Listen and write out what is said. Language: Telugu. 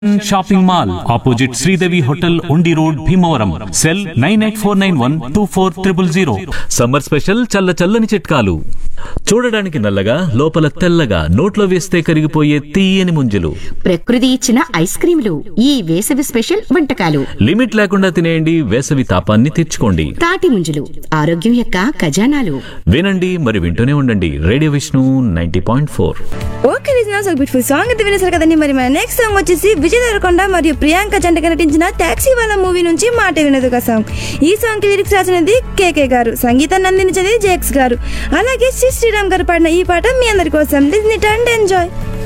shopping mall opposite Sridevi hotel Undi road Bhimavaram cell nine eight four nine one two four triple zero summer special చల్ల చల్లని చిట్కాలు చూడడానికి నల్లగా లోపల తెల్లగా నోట్లో వేస్తే కరిగిపోయే తీయని ముంజలు ప్రకృతి ఇచ్చిన ఐస్ క్రీములు ఈ వేసవి స్పెషల్ వంటకాలు లిమిట్ లేకుండా తినేయండి వేసవి తాపాన్ని తీర్చుకోండి తాటి ముంజలు ఆరోగ్యం యొక్క ఖజానాలు వినండి మరి వింటూనే ఉండండి radio Vishnu ninety point four okay listeners ఒక బ్యూటిఫుల్ సాంగ్ అయితే వినేసారు కదండి మరి మన నెక్స్ట్ సాంగ్ వచ్చేసి విజయ్ దేవరకొండ మరియు ప్రియాంక జంటగా నటించిన టాక్సీ వాళ్ళ మూవీ నుంచి మాట వినదుగా సాంగ్ ఈ సాంగ్ కి లిరిక్స్ రాసినది కేకే గారు సంగీతాన్ని అందించినది జేక్స్ గారు అలాగే శ్రీ శ్రీరామ్ గారు పాడిన ఈ పాట మీ అందరి కోసం లిజన్ ఇట్ అండ్ ఎంజాయ్